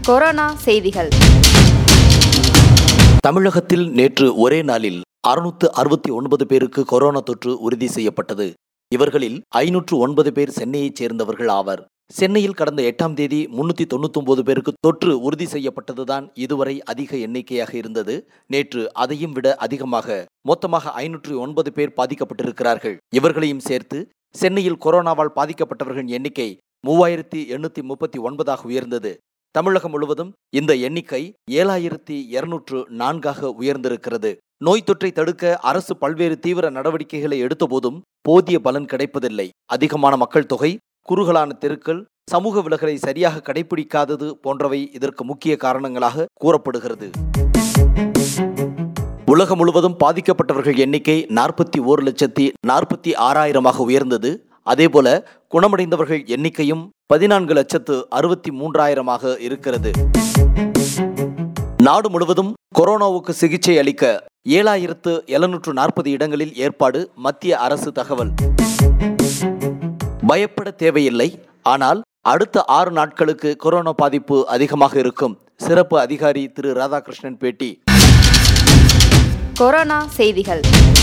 corona செய்திகள் தமிழகத்தில் நேற்று ஒரே நாளில் அறுநூத்து அறுபத்தி ஒன்பது பேருக்கு கொரோனா தொற்று உறுதி செய்யப்பட்டது இவர்களில் ஐநூற்று ஒன்பது பேர் சென்னையைச் சேர்ந்தவர்கள் ஆவர் சென்னையில் கடந்த எட்டாம் தேதி முன்னூத்தி தொண்ணூத்தொன்பது பேருக்கு தொற்று உறுதி செய்யப்பட்டதுதான் இதுவரை அதிக எண்ணிக்கையாக இருந்தது நேற்று அதையும் விட அதிகமாக மொத்தமாக ஐநூற்று ஒன்பது பேர் பாதிக்கப்பட்டிருக்கிறார்கள் இவர்களையும் சேர்த்து சென்னையில் கொரோனாவால் பாதிக்கப்பட்டவர்களின் எண்ணிக்கை மூவாயிரத்தி எண்ணூத்தி முப்பத்தி ஒன்பதாக உயர்ந்தது தமிழகம் முழுவதும் இந்த எண்ணிக்கை ஏழாயிரத்தி இருநூற்று நான்காக உயர்ந்திருக்கிறது நோய் தொற்றை தடுக்க அரசு பல்வேறு தீவிர நடவடிக்கைகளை எடுத்தபோதும் போதிய பலன் கிடைப்பதில்லை அதிகமான மக்கள் தொகை குறுகலான தெருக்கள் சமூக விலகலை சரியாக கடைபிடிக்காதது போன்றவை இதற்கு முக்கிய காரணங்களாக கூறப்படுகிறது உலகம் முழுவதும் பாதிக்கப்பட்டவர்கள் எண்ணிக்கை நாற்பத்தி ஓரு லட்சத்தி நாற்பத்தி ஆறாயிரமாக உயர்ந்தது அதேபோல குணமடைந்தவர்கள் எண்ணிக்கையும் பதினான்கு லட்சத்து அறுபத்தி மூன்றாயிரமாக இருக்கிறது நாடு முழுவதும் கொரோனாவுக்கு சிகிச்சை அளிக்க ஏழாயிரத்து எழுநூற்று நாற்பது இடங்களில் ஏற்பாடு மத்திய அரசு தகவல் பயப்பட தேவையில்லை ஆனால் அடுத்த ஆறு நாட்களுக்கு கொரோனா பாதிப்பு அதிகமாக இருக்கும் சிறப்பு அதிகாரி திரு ராதாகிருஷ்ணன் பேட்டி கொரோனா செய்திகள்